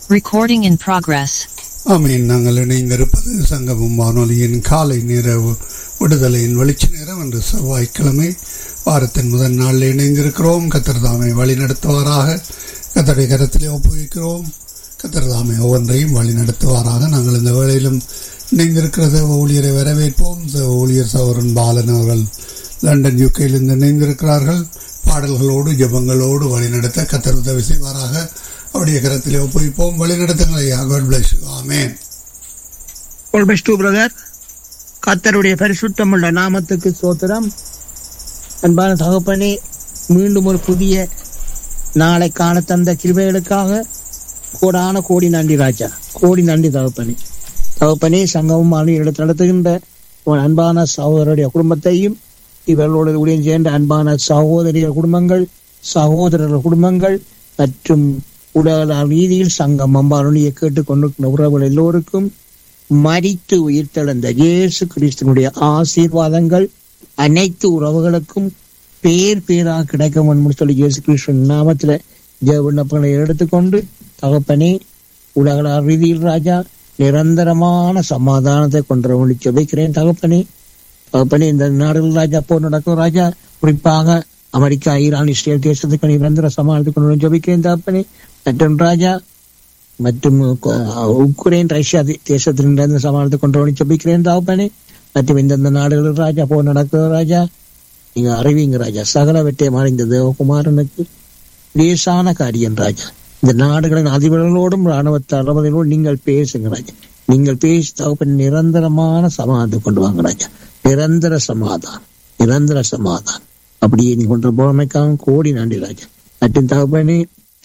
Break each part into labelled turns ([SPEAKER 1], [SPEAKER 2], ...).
[SPEAKER 1] Recording in progress.
[SPEAKER 2] ஆமீன் நாங்கள் இணைந்திருப்பது சங்கமம் வானொலியின் காலை நேர வி- விடுதலையின் வெளிச்ச நேரம் என்று செவ்வாய்க்கிழமை வாரத்தின் முதல் நாளில் இணைந்திருக்கிறோம் கத்தர் தாமை வழி நடத்துவாராக கத்தரை கரத்திலே ஒப்புவிக்கிறோம் கத்தர் தாமை ஒவ்வொன்றையும் வழி நடத்துவாராக நாங்கள் இந்த வேளையிலும் இணைந்திருக்கிறத ஊழியரை வரவேற்போம் இந்த ஊழியர் சவரன் பாலன் அவர்கள் லண்டன் யூகேயிலிருந்து இணைந்திருக்கிறார்கள் பாடல்களோடு ஜெபங்களோடு வழிநடத்த கத்தர் உதவி செய்வாராக அவருடைய கரத்திலே ஒப்புவிப்போம் வழிநடத்துங்கள் ஐயா God bless amen
[SPEAKER 3] All best to brother. கர்த்தருடைய பரிசுத்தமுள்ள நாமத்துக்கு சோத்திரம் அன்பான தகப்பனே மீண்டும் ஒரு புதிய நாளை காண தந்த கிருபைகளுக்காக கோடான கோடி நன்றி ராஜா கோடி நன்றி தகப்பனே தகப்பனே சங்கமும் மாநில நடத்துகின்ற உன் அன்பான சகோதரருடைய குடும்பத்தையும் இவர்களோடு ஊழியம் சேர்ந்த அன்பான சகோதரிய குடும்பங்கள் சகோதரர் குடும்பங்கள் மற்றும் உலக ரீதியில் சங்கம் அம்பாருடைய கேட்டுக்கொண்டிருக்கிற உறவுகள் எல்லோருக்கும் மரித்து உயிர்த்தெழுந்த இயேசு கிறிஸ்துவனுடைய ஆசீர்வாதங்கள் அனைத்து உறவுகளுக்கும் பேர் பேராக கிடைக்கும் என்று சொல்லி இயேசு கிறிஸ்துவின் நாமத்துல ஜெய விண்ணப்பங்களை எடுத்துக்கொண்டு தகப்பனே உலக ரீதியில் ராஜா நிரந்தரமான சமாதானத்தை கொண்டு ஜெபிக்கிறேன் தகப்பனே தகப்பனே இந்த நாடுகள் ராஜா போர் நடக்கும் ராஜா குறிப்பாக அமெரிக்கா ஈரான் இஸ்ரேல் தேசத்துக்கு நிரந்தர சமாதானத்தை கொண்டு ஜெபிக்கிறேன் தகப்பனே மற்றும் ராஜா மற்றும் கொ- உக்ரைன் ரஷ்யா தே- தேசத்தில் நிரந்தர சமாதானத்தை கொண்டு வந்து ஜெபிக்கிறேன் தகப்பனே மற்றும் இந்தந்த நாடுகளில் ராஜா போர் நடக்குது ராஜா நீங்க அறிவிங்க ராஜா சகலவற்றை மறைந்த தேவகுமாரனுக்கு லேசான காரியம் ராஜா இந்த நாடுகளின் அதிபர்களோடும் ராணுவ தளபதிகளோடும் நீங்கள் பேசுங்க ராஜா நீங்கள் பேசி தகப்பன் நிரந்தரமான சமாதானத்தை கொண்டு வாங்க ராஜா நிரந்தர சமாதானம் நிரந்தர சமாதானம் அப்படியே நீ கொண்டு போனமைக்காக கோடி நன்றி ராஜா மற்றும் தகப்பனே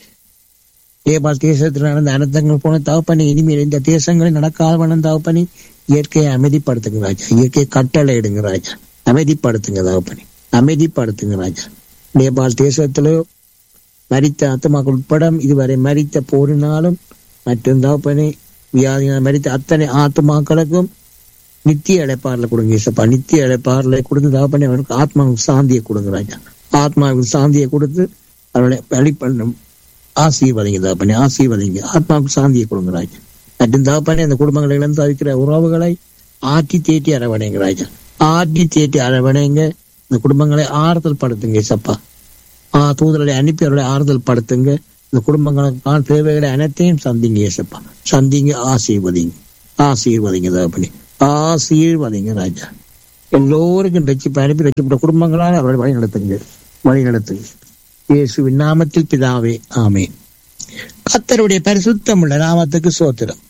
[SPEAKER 3] நேபாள் தேசத்தில் நடந்த அனர்த்தங்கள் போன தகப்பனே இனிமேல் இந்த தேசங்களில் நடக்காத வண்ணம் தகப்பனே இயற்கையை அமைதிப்படுத்துங்க ராஜா இயற்கையை கட்டளை இடுங்க ராஜா அமைதிப்படுத்துங்க தகப்பனே அமைதிப்படுத்துங்க ராஜா நேபாள் தேசத்திலோ மரித்த ஆத்மாக்கள் உட்பட இதுவரை மரித்த போரினாலும் மற்றும் தகப்பனே வியாதினால் மரித்த அத்தனை ஆத்மாக்களுக்கும் நித்திய இழைப்பாறுல கொடுங்க இசப்பா நித்திய இழைப்பாறுல கொடுத்து தகப்பனே அவருக்கு ஆத்மாவுக்கு சாந்தியை கொடுங்க ராஜா ஆத்மாவுக்கு சாந்தியை கொடுத்து அவர்களை வழி பண்ணும் ஆசீர்வதிங்க தகப்பனே ஆசீர்வதிங்க ஆத்மாவுக்கு சாந்தியை கொடுங்க ராஜா மற்றும் தகப்பனே அந்த குடும்பங்களை இழந்து தவிக்கிற உறவுகளை ஆற்றி தேற்றி அரவணைங்க ராஜா ஆற்றி தேற்றி அரவணைங்க இந்த குடும்பங்களை ஆறுதல் படுத்துங்க இசப்பா ஆ தூதர்களை அனுப்பி அவர்களை ஆறுதல் படுத்துங்க இந்த குடும்பங்களுக்கான தேவைகளை அனைத்தையும் சந்திங்க இயேசப்பா சந்திங்க ஆசீர்வதிங்க ஆசீர்வதிங்க தகப்பனே ஆசீர்வதிங்க ராஜா எல்லோருக்கும் ரட்சிப்பு அனுப்பி ரட்சிப்பட்ட குடும்பங்களால் அவர்களை வழி நடத்துங்க வழி நடத்துங்க இயேசுவின் நாமத்தில் பிதாவே ஆமென் கர்த்தருடைய பரிசுத்தமுள்ள நாமத்துக்கு சோத்திரம்